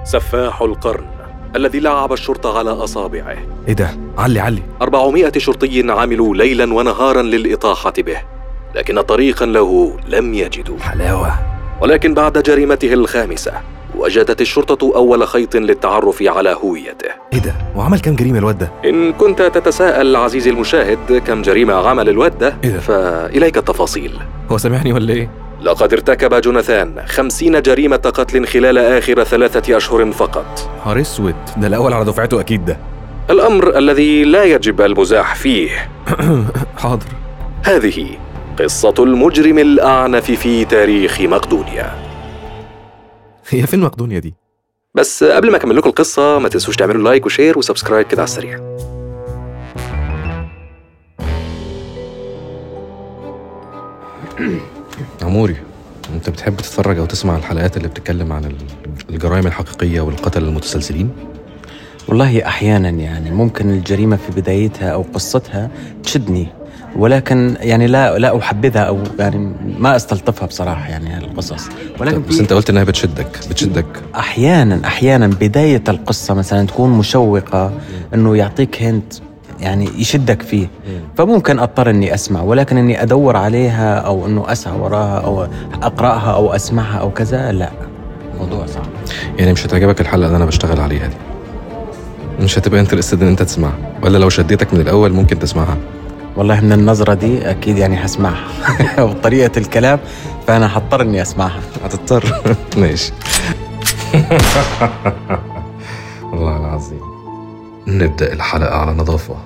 سفاح القرن الذي لعب الشرطة على أصابعه ايه ده علي علي 400 شرطي عملوا ليلا ونهارا للإطاحة به لكن طريقا له لم يجدوا حلاوه ولكن بعد جريمته الخامسة وجدت الشرطة أول خيط للتعرف على هويته ايه ده وعمل كام جريمه الواد ده إن كنت تتساءل عزيزي المشاهد كم جريمة عمل الواد ده إيه ده؟ فإليك التفاصيل هو سامعني ولا ايه لقد ارتكب جوناثان خمسين جريمة قتل خلال آخر ثلاثة أشهر فقط نهار اسود ده الاول على دفعته اكيد ده الأمر الذي لا يجب المزاح فيه حاضر هذه قصة المجرم الأعنف في تاريخ مقدونيا هي فين مقدونيا دي بس قبل ما أكمل لكم القصة ما تنسوش تعملوا لايك وشير وسبسكرايب كده على السريع عموري انت بتحب تتفرج او تسمع الحلقات اللي بتتكلم عن ال- الجرائم الحقيقيه والقتل المتسلسلين والله احيانا يعني ممكن الجريمه في بدايتها او قصتها تشدني ولكن يعني لا لا احبذها او يعني ما استلطفها بصراحه يعني القصص ولكن طب بس في انت قلت انها بتشدك بتشدك احيانا احيانا بدايه القصه مثلا تكون مشوقه انه يعطيك هنت يعني يشدك فيه فممكن اضطر اني اسمع ولكن اني ادور عليها او انه اسعى وراها او اقراها او اسمعها او كذا لا موضوع صعب يعني مش هتعجبك الحلقه اللي انا بشتغل عليها دي مش هتبقى انترستد ان انت تسمعها ولا لو شديتك من الاول ممكن تسمعها والله من النظرة دي أكيد يعني حسمعها وطريقة الكلام فأنا هضطر إني أسمعها هتضطر ماشي والله العظيم نبدأ الحلقة على نظافة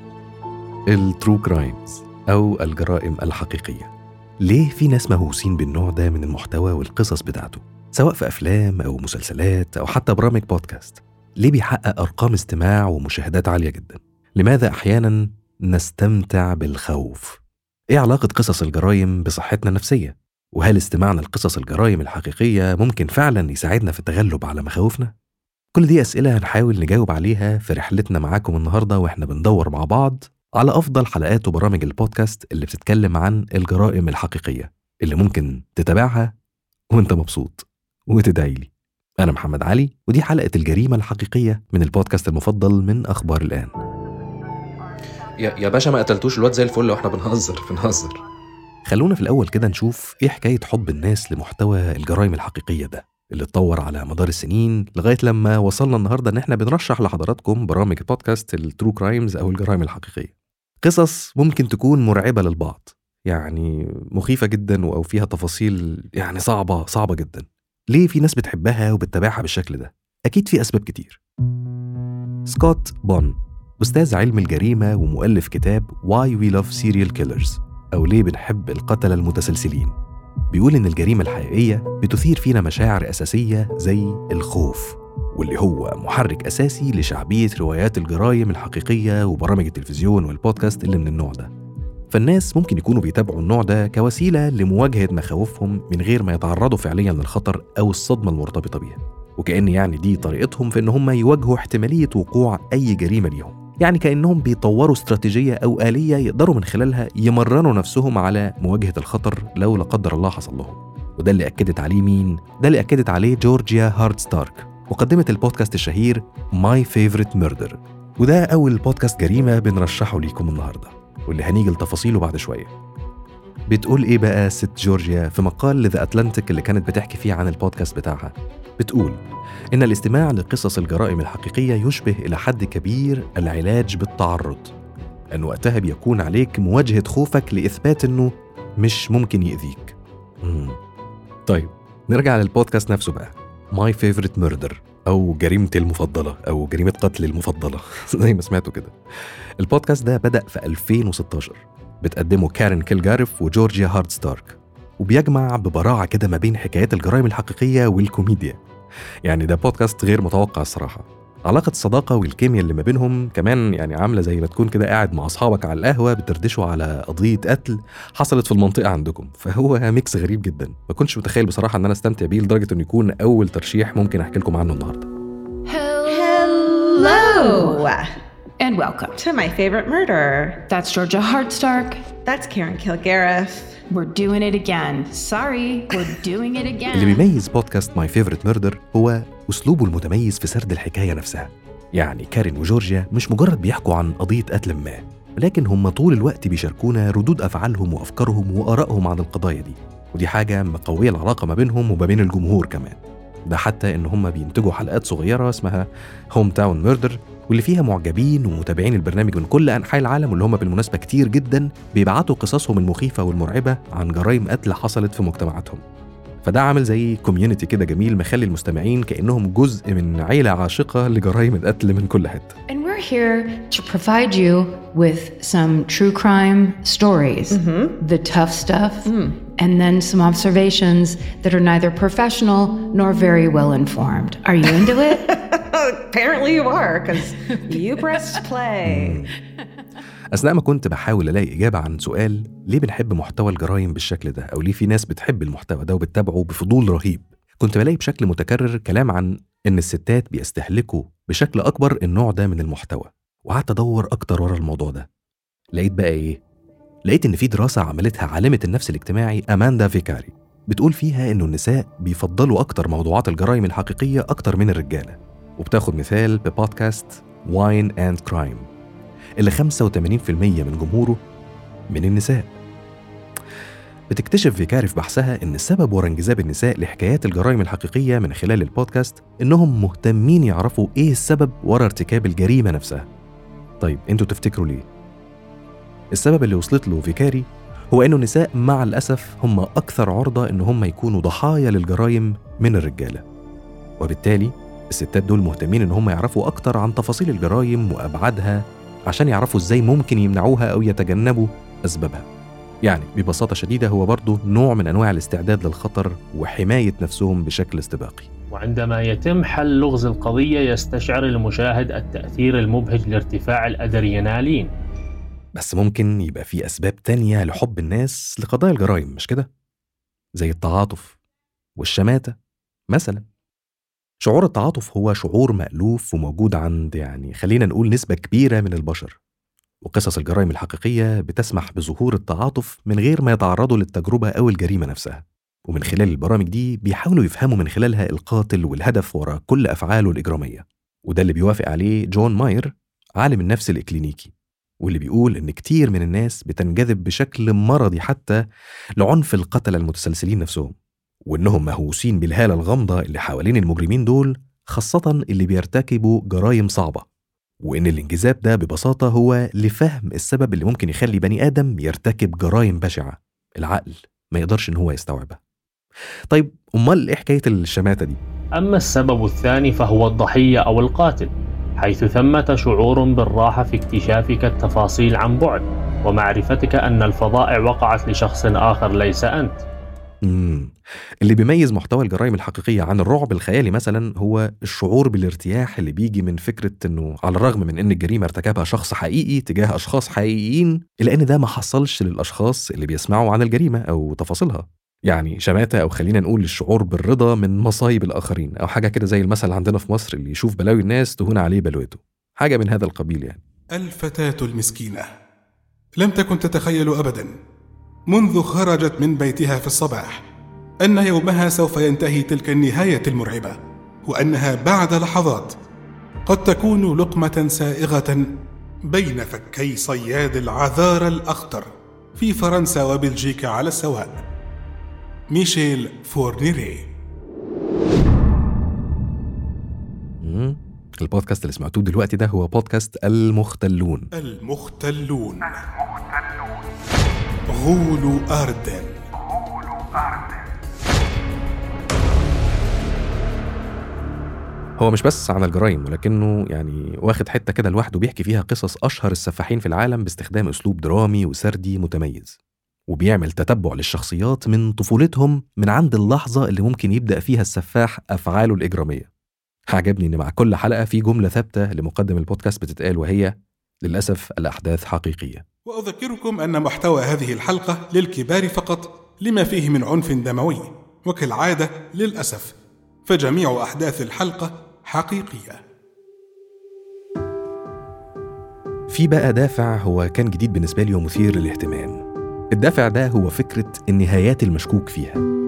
الترو كرايمز أو الجرائم الحقيقية ليه في ناس مهووسين بالنوع ده من المحتوى والقصص بتاعته سواء في أفلام أو مسلسلات أو حتى برامج بودكاست ليه بيحقق أرقام استماع ومشاهدات عالية جدا لماذا أحيانا نستمتع بالخوف إيه علاقة قصص الجرائم بصحتنا النفسية وهل استماعنا لقصص الجرائم الحقيقية ممكن فعلا يساعدنا في التغلب على مخاوفنا؟ كل دي أسئلة هنحاول نجاوب عليها في رحلتنا معاكم النهاردة وإحنا بندور مع بعض على أفضل حلقات وبرامج البودكاست اللي بتتكلم عن الجرائم الحقيقية اللي ممكن تتابعها وانت مبسوط وتدعي لي أنا محمد علي ودي حلقة الجريمة الحقيقية من البودكاست المفضل من أخبار الآن يا يا باشا ما قتلتوش الواد زي الفل واحنا بنهزر بنهزر خلونا في الأول كده نشوف إيه حكاية حب الناس لمحتوى الجرائم الحقيقية ده اللي اتطور على مدار السنين لغاية لما وصلنا النهاردة إن إحنا بنرشح لحضراتكم برامج بودكاست الترو كرايمز أو الجرائم الحقيقية قصص ممكن تكون مرعبة للبعض يعني مخيفة جدا أو فيها تفاصيل يعني صعبة صعبة جدا ليه في ناس بتحبها وبتتابعها بالشكل ده؟ أكيد في أسباب كتير سكوت بون أستاذ علم الجريمة ومؤلف كتاب Why We Love Serial Killers أو ليه بنحب القتلة المتسلسلين بيقول إن الجريمة الحقيقية بتثير فينا مشاعر أساسية زي الخوف واللي هو محرك أساسي لشعبية روايات الجرائم الحقيقية وبرامج التلفزيون والبودكاست اللي من النوع ده فالناس ممكن يكونوا بيتابعوا النوع ده كوسيلة لمواجهة مخاوفهم من غير ما يتعرضوا فعليا للخطر أو الصدمة المرتبطة بيها وكأن يعني دي طريقتهم في إن هم يواجهوا احتمالية وقوع أي جريمة ليهم يعني كأنهم بيطوروا استراتيجية أو آلية يقدروا من خلالها يمرنوا نفسهم على مواجهة الخطر لو لا قدر الله حصل لهم وده اللي أكدت عليه مين؟ ده اللي أكدت عليه جورجيا هارد ستارك مقدمة البودكاست الشهير ماي فيفورت ميردر وده أول بودكاست جريمة بنرشحه ليكم النهاردة واللي هنيجي لتفاصيله بعد شوية بتقول إيه بقى ست جورجيا في مقال لذا أتلانتيك اللي كانت بتحكي فيه عن البودكاست بتاعها بتقول إن الاستماع لقصص الجرائم الحقيقية يشبه إلى حد كبير العلاج بالتعرض أن وقتها بيكون عليك مواجهة خوفك لإثبات إنه مش ممكن يأذيك مم. طيب نرجع للبودكاست نفسه بقى ماي فيفورت ميردر أو جريمتي المفضلة أو جريمة قتل المفضلة زي ما سمعتوا كده البودكاست ده بدأ في 2016 بتقدمه كارين كيلجارف وجورجيا هارد ستارك وبيجمع ببراعة كده ما بين حكايات الجرائم الحقيقية والكوميديا يعني ده بودكاست غير متوقع الصراحة علاقة الصداقة والكيمياء اللي ما بينهم كمان يعني عاملة زي ما تكون كده قاعد مع أصحابك على القهوة بتردشوا على قضية قتل حصلت في المنطقة عندكم فهو ميكس غريب جدا ما كنتش متخيل بصراحة إن أنا استمتع بيه لدرجة إنه يكون أول ترشيح ممكن أحكي لكم عنه النهاردة Hello And welcome. to my favorite murder. That's Georgia Hardstark. That's Karen Kilgariff. We're doing it again. Sorry, we're doing it اللي again. بيميز بودكاست ماي فيفورت ميردر هو أسلوبه المتميز في سرد الحكاية نفسها يعني كارين وجورجيا مش مجرد بيحكوا عن قضية قتل ما لكن هم طول الوقت بيشاركونا ردود أفعالهم وأفكارهم وآرائهم عن القضايا دي ودي حاجة مقوية العلاقة ما بينهم وما بين الجمهور كمان ده حتى إن هم بينتجوا حلقات صغيرة اسمها هوم تاون ميردر واللي فيها معجبين ومتابعين البرنامج من كل أنحاء العالم واللي هم بالمناسبة كتير جدا بيبعتوا قصصهم المخيفة والمرعبة عن جرائم قتل حصلت في مجتمعاتهم فده عامل زي كوميونتي كده جميل مخلي المستمعين كأنهم جزء من عيلة عاشقة لجرائم القتل من كل حتة And we're here to provide you with some true crime stories, the tough stuff, and then some observations that are neither professional nor very well informed. Are you into it? Apparently you are, because you pressed play. أثناء ما كنت بحاول ألاقي إجابة عن سؤال ليه بنحب محتوى الجرايم بالشكل ده أو ليه في ناس بتحب المحتوى ده وبتتابعه بفضول رهيب كنت بلاقي بشكل متكرر كلام عن إن الستات بيستهلكوا بشكل أكبر النوع ده من المحتوى وقعدت أدور أكتر ورا الموضوع ده لقيت بقى إيه؟ لقيت إن في دراسة عملتها عالمة النفس الاجتماعي أماندا فيكاري بتقول فيها إنه النساء بيفضلوا أكتر موضوعات الجرائم الحقيقية أكتر من الرجالة وبتاخد مثال ببودكاست واين اند كرايم اللي 85% من جمهوره من النساء بتكتشف فيكاري في بحثها ان السبب ورا انجذاب النساء لحكايات الجرائم الحقيقيه من خلال البودكاست انهم مهتمين يعرفوا ايه السبب ورا ارتكاب الجريمه نفسها طيب انتوا تفتكروا ليه السبب اللي وصلت له فيكاري هو انه النساء مع الاسف هم اكثر عرضه ان هم يكونوا ضحايا للجرائم من الرجاله وبالتالي الستات دول مهتمين ان هم يعرفوا اكتر عن تفاصيل الجرائم وابعادها عشان يعرفوا ازاي ممكن يمنعوها او يتجنبوا اسبابها يعني ببساطه شديده هو برضه نوع من انواع الاستعداد للخطر وحمايه نفسهم بشكل استباقي وعندما يتم حل لغز القضية يستشعر المشاهد التأثير المبهج لارتفاع الأدرينالين بس ممكن يبقى في اسباب تانية لحب الناس لقضايا الجرائم مش كده زي التعاطف والشماته مثلا شعور التعاطف هو شعور مألوف وموجود عند يعني خلينا نقول نسبة كبيرة من البشر وقصص الجرائم الحقيقية بتسمح بظهور التعاطف من غير ما يتعرضوا للتجربة أو الجريمة نفسها ومن خلال البرامج دي بيحاولوا يفهموا من خلالها القاتل والهدف وراء كل أفعاله الإجرامية وده اللي بيوافق عليه جون ماير عالم النفس الإكلينيكي واللي بيقول إن كتير من الناس بتنجذب بشكل مرضي حتى لعنف القتلة المتسلسلين نفسهم وإنهم مهووسين بالهالة الغامضة اللي حوالين المجرمين دول خاصة اللي بيرتكبوا جرائم صعبة وإن الانجذاب ده ببساطة هو لفهم السبب اللي ممكن يخلي بني آدم يرتكب جرائم بشعة العقل ما يقدرش إن هو يستوعبها طيب أمال إيه حكاية الشماتة دي؟ أما السبب الثاني فهو الضحية أو القاتل حيث ثمة شعور بالراحة في اكتشافك التفاصيل عن بعد ومعرفتك أن الفظائع وقعت لشخص آخر ليس أنت مم. اللي بيميز محتوى الجرائم الحقيقية عن الرعب الخيالي مثلا هو الشعور بالارتياح اللي بيجي من فكرة انه على الرغم من ان الجريمة ارتكبها شخص حقيقي تجاه اشخاص حقيقيين الا ان ده ما حصلش للاشخاص اللي بيسمعوا عن الجريمة او تفاصيلها يعني شماتة او خلينا نقول الشعور بالرضا من مصايب الاخرين او حاجة كده زي المثل عندنا في مصر اللي يشوف بلاوي الناس تهون عليه بلوته حاجة من هذا القبيل يعني الفتاة المسكينة لم تكن تتخيل أبدا منذ خرجت من بيتها في الصباح أن يومها سوف ينتهي تلك النهاية المرعبة وأنها بعد لحظات قد تكون لقمة سائغة بين فكي صياد العذار الأخطر في فرنسا وبلجيكا على السواء ميشيل فورنيري مم. البودكاست اللي سمعتوه دلوقتي ده هو بودكاست المختلون المختلون غول أردن هو مش بس عن الجرائم ولكنه يعني واخد حته كده لوحده بيحكي فيها قصص اشهر السفاحين في العالم باستخدام اسلوب درامي وسردي متميز وبيعمل تتبع للشخصيات من طفولتهم من عند اللحظه اللي ممكن يبدا فيها السفاح افعاله الاجراميه عجبني ان مع كل حلقه في جمله ثابته لمقدم البودكاست بتتقال وهي للاسف الاحداث حقيقيه وأذكركم أن محتوى هذه الحلقة للكبار فقط لما فيه من عنف دموي وكالعادة للأسف فجميع أحداث الحلقة حقيقية في بقى دافع هو كان جديد بالنسبة لي ومثير للاهتمام الدافع ده هو فكرة النهايات المشكوك فيها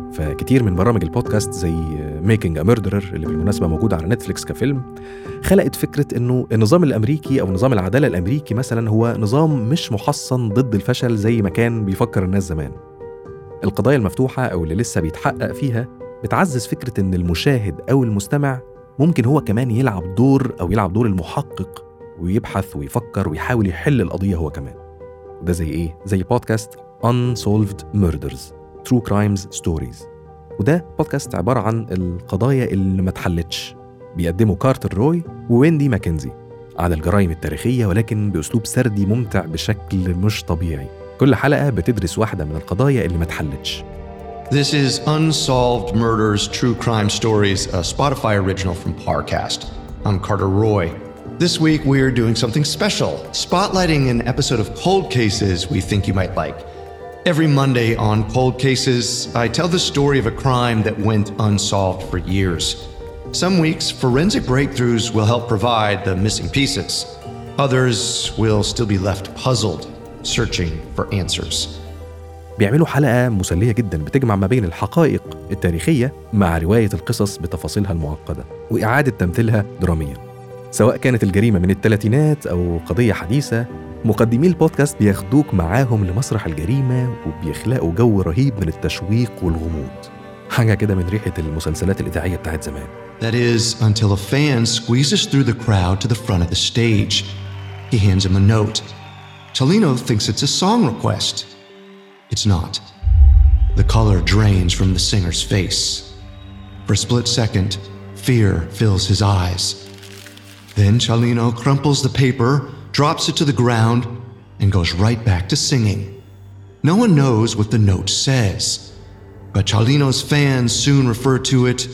فكتير من برامج البودكاست زي ميكنج ا ميردرر اللي بالمناسبه موجوده على نتفليكس كفيلم خلقت فكره انه النظام الامريكي او نظام العداله الامريكي مثلا هو نظام مش محصن ضد الفشل زي ما كان بيفكر الناس زمان القضايا المفتوحه او اللي لسه بيتحقق فيها بتعزز فكره ان المشاهد او المستمع ممكن هو كمان يلعب دور او يلعب دور المحقق ويبحث ويفكر ويحاول يحل القضيه هو كمان وده زي ايه زي بودكاست Unsolved Murders True Crimes Stories وده بودكاست عبارة عن القضايا اللي ما اتحلتش بيقدمه كارتر روي وويندي ماكنزي عن الجرائم التاريخية ولكن بأسلوب سردي ممتع بشكل مش طبيعي كل حلقة بتدرس واحدة من القضايا اللي ما اتحلتش This is Unsolved Murders True Crime Stories, a Spotify original from Parcast. I'm Carter Roy. This week we're doing something special, spotlighting an episode of Cold Cases we think you might like. Every Monday on Cold Cases, I tell the story of a crime that went unsolved for years. Some weeks, forensic breakthroughs will help provide the missing pieces. Others will still be left puzzled, searching for answers. بيعملوا حلقة مسلية جدا بتجمع ما بين الحقائق التاريخية مع رواية القصص بتفاصيلها المعقدة وإعادة تمثيلها دراميا سواء كانت الجريمة من الثلاثينات أو قضية حديثة مقدمي البودكاست بياخدوك معاهم لمسرح الجريمة وبيخلقوا جو رهيب من التشويق والغموض حاجة كده من ريحة المسلسلات الإذاعية بتاعت زمان That is, until a fan squeezes through the crowd to the front of the stage. He hands him a note. Chalino thinks it's a song request. It's not. The color drains from the singer's face. For a split second, fear fills his eyes. Then Chalino crumples the paper, drops it to the ground, and goes right back to singing. No one knows what the note says, but Chalino's fans soon refer to it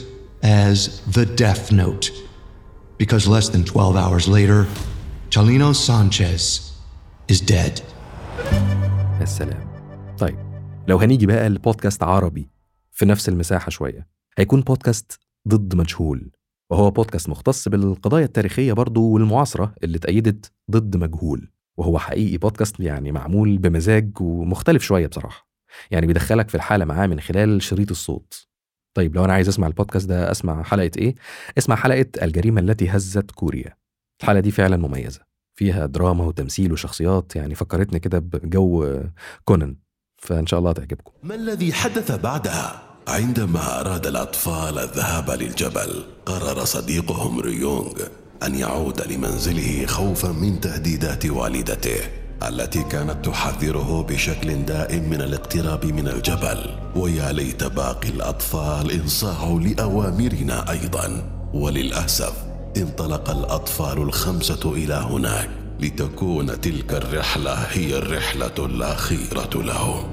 as the Death Note, because less than 12 hours later, Chalino Sanchez is dead. السلام طيب لو هنيجي بقى لبودكاست عربي في نفس المساحة شوية هيكون بودكاست ضد مجهول وهو بودكاست مختص بالقضايا التاريخية برضو والمعاصرة اللي اتأيدت ضد مجهول وهو حقيقي بودكاست يعني معمول بمزاج ومختلف شوية بصراحة يعني بيدخلك في الحالة معاه من خلال شريط الصوت طيب لو أنا عايز أسمع البودكاست ده أسمع حلقة إيه؟ اسمع حلقة الجريمة التي هزت كوريا الحلقة دي فعلا مميزة فيها دراما وتمثيل وشخصيات يعني فكرتني كده بجو كونان فإن شاء الله تعجبكم ما الذي حدث بعدها؟ عندما أراد الأطفال الذهاب للجبل قرر صديقهم ريونغ أن يعود لمنزله خوفا من تهديدات والدته التي كانت تحذره بشكل دائم من الاقتراب من الجبل ويا ليت باقي الأطفال انصاعوا لأوامرنا أيضا وللأسف انطلق الأطفال الخمسة إلى هناك لتكون تلك الرحلة هي الرحلة الأخيرة لهم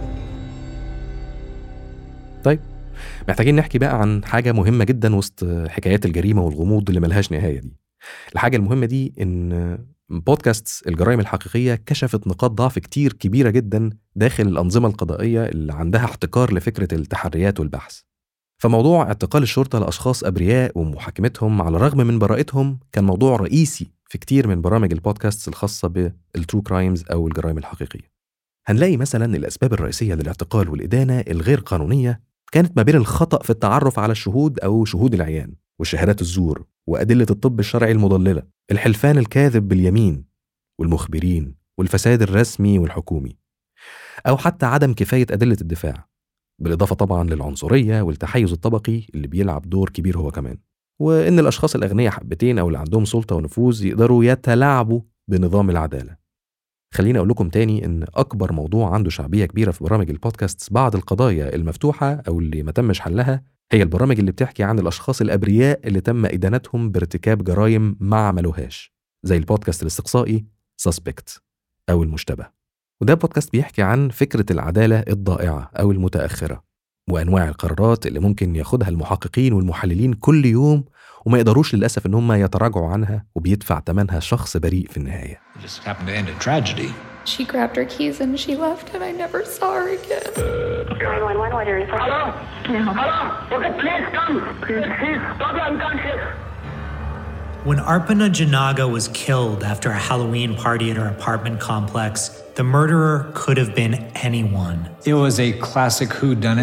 طيب محتاجين نحكي بقى عن حاجة مهمة جدا وسط حكايات الجريمة والغموض اللي ملهاش نهاية دي الحاجة المهمة دي إن بودكاست الجرائم الحقيقية كشفت نقاط ضعف كتير كبيرة جدا داخل الأنظمة القضائية اللي عندها احتكار لفكرة التحريات والبحث فموضوع اعتقال الشرطة لأشخاص أبرياء ومحاكمتهم على الرغم من براءتهم كان موضوع رئيسي في كتير من برامج البودكاست الخاصة بالترو كرايمز أو الجرائم الحقيقية هنلاقي مثلا الأسباب الرئيسية للاعتقال والإدانة الغير قانونية كانت ما بين الخطأ في التعرف على الشهود أو شهود العيان وشهادات الزور وأدلة الطب الشرعي المضللة الحلفان الكاذب باليمين والمخبرين والفساد الرسمي والحكومي أو حتى عدم كفاية أدلة الدفاع بالإضافة طبعا للعنصرية والتحيز الطبقي اللي بيلعب دور كبير هو كمان وإن الأشخاص الأغنياء حبتين أو اللي عندهم سلطة ونفوذ يقدروا يتلاعبوا بنظام العدالة خليني أقول لكم تاني إن أكبر موضوع عنده شعبية كبيرة في برامج البودكاست بعد القضايا المفتوحة أو اللي ما تمش حلها هي البرامج اللي بتحكي عن الأشخاص الأبرياء اللي تم إدانتهم بارتكاب جرائم ما عملوهاش زي البودكاست الاستقصائي سسبكت أو المشتبه وده بودكاست بيحكي عن فكرة العدالة الضائعة أو المتأخرة وأنواع القرارات اللي ممكن ياخدها المحققين والمحللين كل يوم وما يقدروش للأسف إن هم يتراجعوا عنها وبيدفع ثمنها شخص بريء في النهاية It just happened to end in tragedy. She grabbed her keys and she left, and I never saw her again. 911, what area? Hello? Hello? Okay, please come. Please, please, stop your unconscious. When Arpana Janaga was killed after a Halloween party at her apartment complex, the murderer could have been anyone. It was a classic whodunit.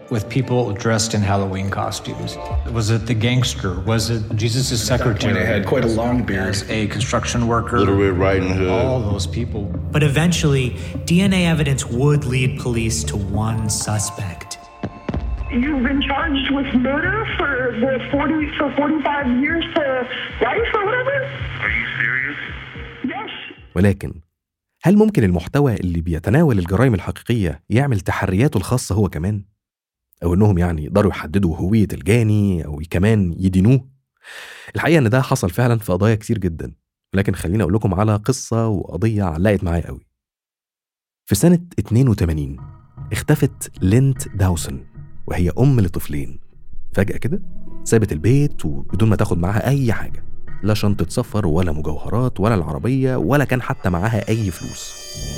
with people dressed in Halloween costumes. Was it the gangster? Was it Jesus' secretary? I had quite a long beard. Was a construction worker? Little Red Riding Hood. All those people. But eventually, DNA evidence would lead police to one suspect. You've been charged with murder for the 40 for 45 years to life or whatever? Are you serious? Yes. ولكن هل ممكن المحتوى اللي بيتناول الجرائم الحقيقية يعمل تحرياته الخاصة هو كمان؟ أو إنهم يعني يقدروا يحددوا هوية الجاني أو كمان يدينوه؟ الحقيقة إن ده حصل فعلا في قضايا كتير جدا ولكن خليني أقول لكم على قصة وقضية علقت معايا قوي في سنة 82 اختفت لينت داوسون وهي أم لطفلين فجأة كده سابت البيت وبدون ما تاخد معاها أي حاجة لا شنطة سفر ولا مجوهرات ولا العربية ولا كان حتى معاها أي فلوس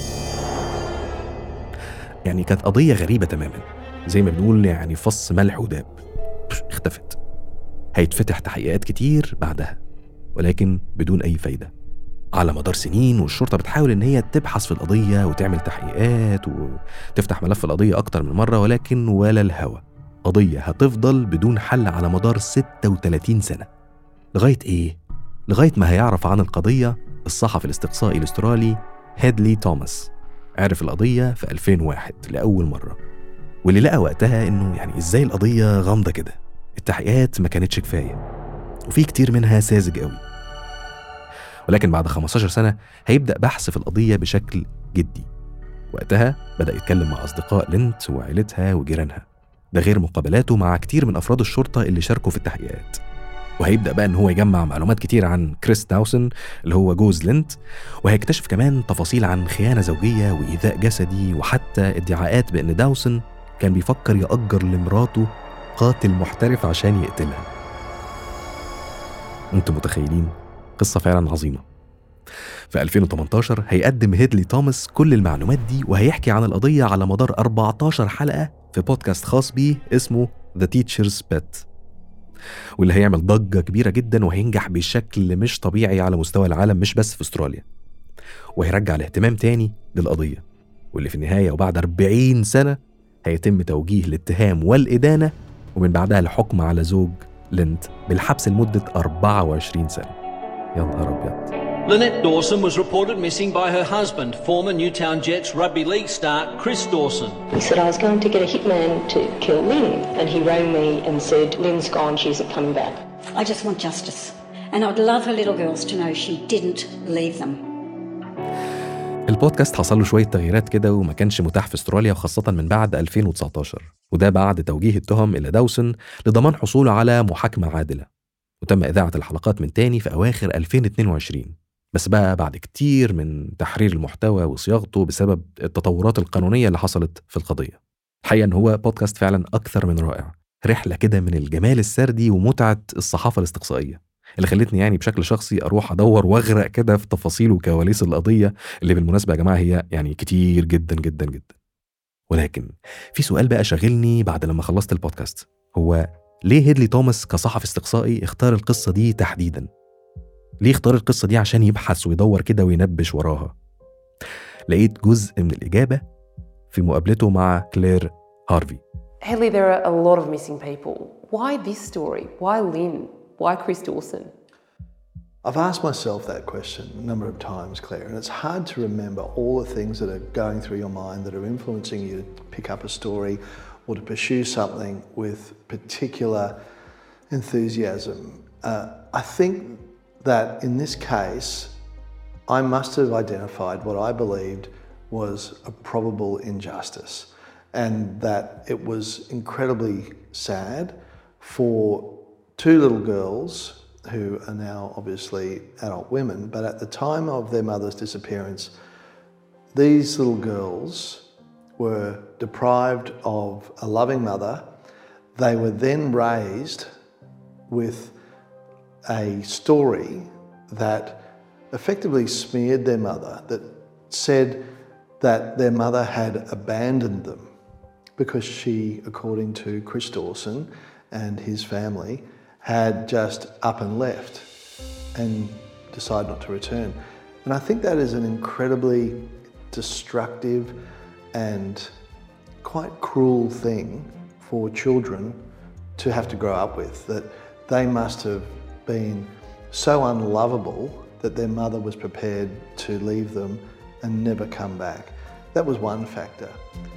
يعني كانت قضية غريبة تماما زي ما بنقول يعني فص ملح وداب اختفت هيتفتح تحقيقات كتير بعدها ولكن بدون أي فايدة على مدار سنين والشرطة بتحاول إن هي تبحث في القضية وتعمل تحقيقات وتفتح ملف القضية أكتر من مرة ولكن ولا الهوى قضية هتفضل بدون حل على مدار 36 سنة لغاية إيه؟ لغاية ما هيعرف عن القضية الصحفي الاستقصائي الأسترالي هيدلي توماس عرف القضية في 2001 لأول مرة واللي لقى وقتها إنه يعني إزاي القضية غامضة كده التحقيقات ما كانتش كفاية وفي كتير منها ساذج قوي ولكن بعد 15 سنة هيبدأ بحث في القضية بشكل جدي وقتها بدأ يتكلم مع أصدقاء لينت وعيلتها وجيرانها ده غير مقابلاته مع كتير من أفراد الشرطة اللي شاركوا في التحقيقات وهيبدأ بقى إن هو يجمع معلومات كتير عن كريس داوسون اللي هو جوز لينت وهيكتشف كمان تفاصيل عن خيانة زوجية وإيذاء جسدي وحتى ادعاءات بأن داوسون كان بيفكر يأجر لمراته قاتل محترف عشان يقتلها انتم متخيلين قصة فعلا عظيمة في 2018 هيقدم هيدلي توماس كل المعلومات دي وهيحكي عن القضية على مدار 14 حلقة في بودكاست خاص بيه اسمه The Teacher's Pet واللي هيعمل ضجة كبيرة جدا وهينجح بشكل مش طبيعي على مستوى العالم مش بس في استراليا وهيرجع الاهتمام تاني للقضية واللي في النهاية وبعد 40 سنة هيتم توجيه الاتهام والإدانة ومن بعدها الحكم على زوج لينت بالحبس لمدة 24 سنة يا نهار أبيض Lynette Dawson was reported missing by her husband, former Newtown Jets rugby league star Chris Dawson. He said, I was going to get a hitman to kill Lynn. And he rang me and said, Lynn's gone, she isn't coming back. I just want justice. And I'd love her little girls to know she didn't leave them. البودكاست حصل له شوية تغييرات كده وما كانش متاح في استراليا وخاصة من بعد 2019 وده بعد توجيه التهم إلى داوسون لضمان حصوله على محاكمة عادلة وتم إذاعة الحلقات من تاني في أواخر 2022 بس بقى بعد كتير من تحرير المحتوى وصياغته بسبب التطورات القانونية اللي حصلت في القضية الحقيقة إن هو بودكاست فعلا أكثر من رائع رحلة كده من الجمال السردي ومتعة الصحافة الاستقصائية اللي خلتني يعني بشكل شخصي أروح أدور وأغرق كده في تفاصيل وكواليس القضية اللي بالمناسبة يا جماعة هي يعني كتير جدا جدا جدا ولكن في سؤال بقى شاغلني بعد لما خلصت البودكاست هو ليه هيدلي توماس كصحفي استقصائي اختار القصة دي تحديدا؟ ليه اختار القصة دي عشان يبحث ويدور كده وينبش وراها؟ لقيت جزء من الإجابة في مقابلته مع كلير هارفي Hadley, there are a lot of missing people. Why this story? Why Lynn? Why Chris Dawson? I've asked myself that question a number of times, Claire, and it's hard to remember all the things that are going through your mind that are influencing you to pick up a story or to pursue something with particular enthusiasm. Uh, I think that in this case, I must have identified what I believed was a probable injustice, and that it was incredibly sad for two little girls who are now obviously adult women, but at the time of their mother's disappearance, these little girls were deprived of a loving mother. They were then raised with a story that effectively smeared their mother, that said that their mother had abandoned them because she, according to Chris Dawson and his family, had just up and left and decided not to return. And I think that is an incredibly destructive and quite cruel thing for children to have to grow up with. That they must have been so unlovable that their mother was prepared to leave them and never come back. That was one factor.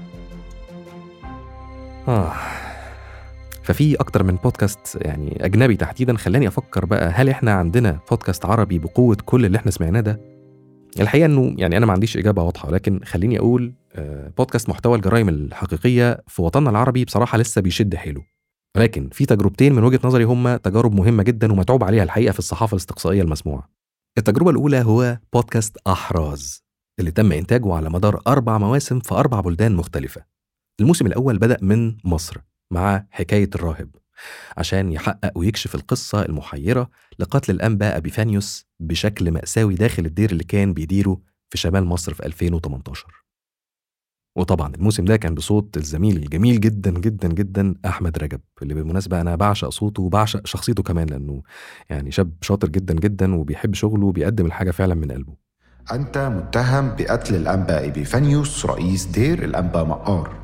آه ففي أكتر من بودكاست يعني أجنبي تحديدا خلاني أفكر بقى هل إحنا عندنا بودكاست عربي بقوة كل اللي إحنا سمعناه ده؟ الحقيقة إنه يعني أنا ما عنديش إجابة واضحة لكن خليني أقول آه، بودكاست محتوى الجرائم الحقيقية في وطننا العربي بصراحة لسه بيشد حيله ولكن في تجربتين من وجهة نظري هما تجارب مهمة جدا ومتعوب عليها الحقيقة في الصحافة الاستقصائية المسموعة التجربة الأولى هو بودكاست أحراز اللي تم إنتاجه على مدار أربع مواسم في أربع بلدان مختلفة الموسم الأول بدأ من مصر مع حكاية الراهب عشان يحقق ويكشف القصة المحيرة لقتل الأنبا أبيفانيوس بشكل مأساوي داخل الدير اللي كان بيديره في شمال مصر في 2018 وطبعا الموسم ده كان بصوت الزميل الجميل جدا جدا جدا أحمد رجب اللي بالمناسبة أنا بعشق صوته وبعشق شخصيته كمان لأنه يعني شاب شاطر جدا جدا وبيحب شغله وبيقدم الحاجة فعلا من قلبه أنت متهم بقتل الأنبا إبيفانيوس رئيس دير الأنبا مقار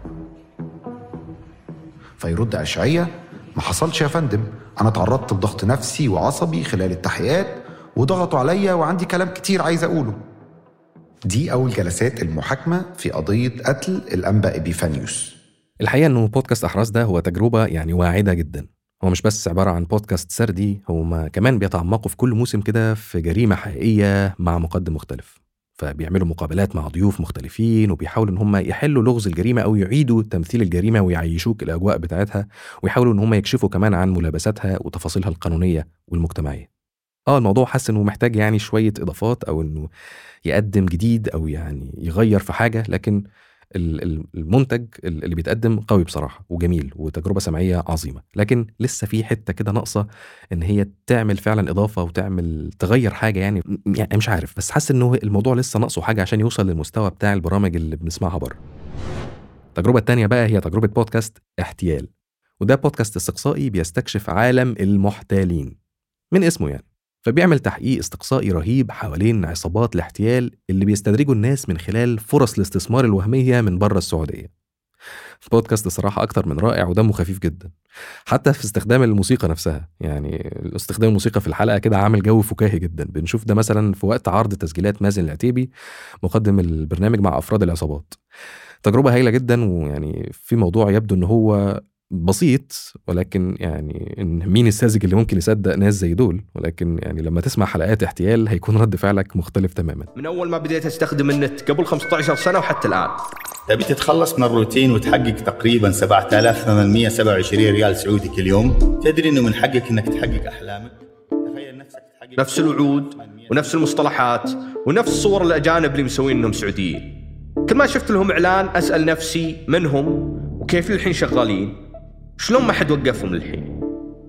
فيرد أشعية ما حصلش يا فندم أنا تعرضت لضغط نفسي وعصبي خلال التحقيقات وضغطوا عليا وعندي كلام كتير عايز أقوله دي أول جلسات المحاكمة في قضية قتل الأنبا إبيفانيوس الحقيقة إنه بودكاست أحراز ده هو تجربة يعني واعدة جدا هو مش بس عبارة عن بودكاست سردي هما كمان بيتعمقوا في كل موسم كده في جريمة حقيقية مع مقدم مختلف فبيعملوا مقابلات مع ضيوف مختلفين وبيحاولوا ان هم يحلوا لغز الجريمه او يعيدوا تمثيل الجريمه ويعيشوك الاجواء بتاعتها ويحاولوا ان هم يكشفوا كمان عن ملابساتها وتفاصيلها القانونيه والمجتمعيه. اه الموضوع حاسس انه محتاج يعني شويه اضافات او انه يقدم جديد او يعني يغير في حاجه لكن ال- ال- المنتج اللي بيتقدم قوي بصراحه وجميل وتجربه سمعيه عظيمه لكن لسه في حته كده ناقصه ان هي تعمل فعلا اضافه وتعمل تغير حاجه يعني م- يعني مش عارف بس حاسس انه الموضوع لسه ناقصه حاجه عشان يوصل للمستوى بتاع البرامج اللي بنسمعها بره التجربه الثانيه بقى هي تجربه بودكاست احتيال وده بودكاست استقصائي بيستكشف عالم المحتالين من اسمه يعني فبيعمل تحقيق استقصائي رهيب حوالين عصابات الاحتيال اللي بيستدرجوا الناس من خلال فرص الاستثمار الوهمية من بره السعودية بودكاست صراحة أكتر من رائع ودمه خفيف جدا حتى في استخدام الموسيقى نفسها يعني استخدام الموسيقى في الحلقة كده عامل جو فكاهي جدا بنشوف ده مثلا في وقت عرض تسجيلات مازن العتيبي مقدم البرنامج مع أفراد العصابات تجربة هايلة جدا ويعني في موضوع يبدو ان هو بسيط ولكن يعني ان مين الساذج اللي ممكن يصدق ناس زي دول ولكن يعني لما تسمع حلقات احتيال هيكون رد فعلك مختلف تماما من اول ما بديت استخدم النت قبل 15 سنه وحتى الان تبي تتخلص من الروتين وتحقق تقريبا 7827 ريال سعودي كل يوم تدري انه من حقك انك تحقق احلامك نفس الوعود ونفس المصطلحات ونفس صور الاجانب اللي مسوين انهم سعوديين كل ما شفت لهم اعلان اسال نفسي من هم وكيف للحين شغالين شلون ما حد وقفهم للحين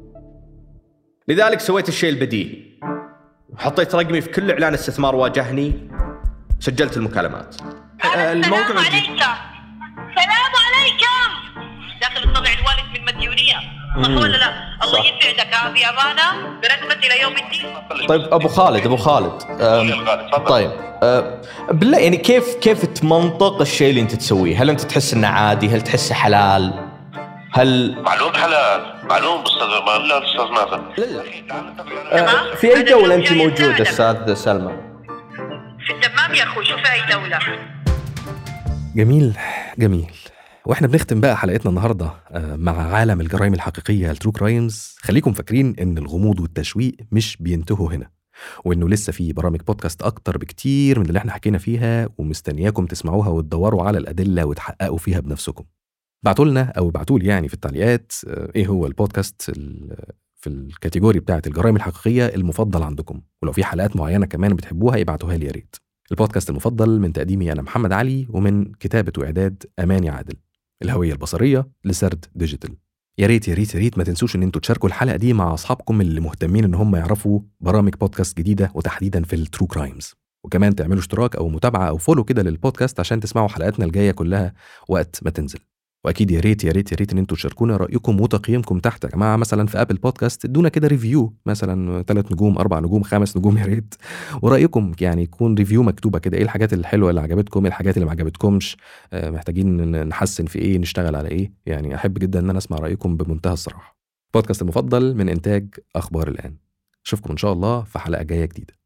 لذلك سويت الشيء البديهي وحطيت رقمي في كل اعلان استثمار واجهني سجلت المكالمات الموقع السلام عليكم سلام عليكم داخل تطلع الوالد من مديونيه صح مم. ولا لا؟ الله صح. يسعدك ابي امانه برحمتي الى يوم الدين طيب ابو خالد ابو خالد أم، طيب أه، بالله يعني كيف كيف تمنطق الشيء اللي انت تسويه؟ هل انت تحس انه عادي؟ هل تحسه حلال؟ هل معلوم حلال معلوم استاذ ما لا استاذ مازن أه، في اي دوله انت موجوده استاذ سلمى؟ في الدمام يا اخوي شوف اي دوله جميل جميل واحنا بنختم بقى حلقتنا النهارده آه، مع عالم الجرائم الحقيقيه الترو كرايمز خليكم فاكرين ان الغموض والتشويق مش بينتهوا هنا وانه لسه في برامج بودكاست اكتر بكتير من اللي احنا حكينا فيها ومستنياكم تسمعوها وتدوروا على الادله وتحققوا فيها بنفسكم بعتوا لنا او ابعتوا لي يعني في التعليقات آه، ايه هو البودكاست ال- في الكاتيجوري بتاعه الجرائم الحقيقيه المفضل عندكم ولو في حلقات معينه كمان بتحبوها ابعتوها لي يا ريت البودكاست المفضل من تقديمي انا محمد علي ومن كتابه واعداد اماني عادل الهويه البصريه لسرد ديجيتال يا ريت يا ريت يا ريت ما تنسوش ان انتوا تشاركوا الحلقه دي مع اصحابكم اللي مهتمين ان هم يعرفوا برامج بودكاست جديده وتحديدا في الترو كرايمز وكمان تعملوا اشتراك او متابعه او فولو كده للبودكاست عشان تسمعوا حلقاتنا الجايه كلها وقت ما تنزل واكيد يا ريت يا ريت يا ريت ان انتوا تشاركونا رايكم وتقييمكم تحت يا جماعه مثلا في ابل بودكاست ادونا كده ريفيو مثلا ثلاث نجوم اربع نجوم خمس نجوم يا ريت ورايكم يعني يكون ريفيو مكتوبه كده ايه الحاجات الحلوه اللي عجبتكم ايه الحاجات اللي ما عجبتكمش آه، محتاجين ن- نحسن في ايه نشتغل على ايه يعني احب جدا ان انا اسمع رايكم بمنتهى الصراحه بودكاست المفضل من انتاج اخبار الان اشوفكم ان شاء الله في حلقه جايه جديده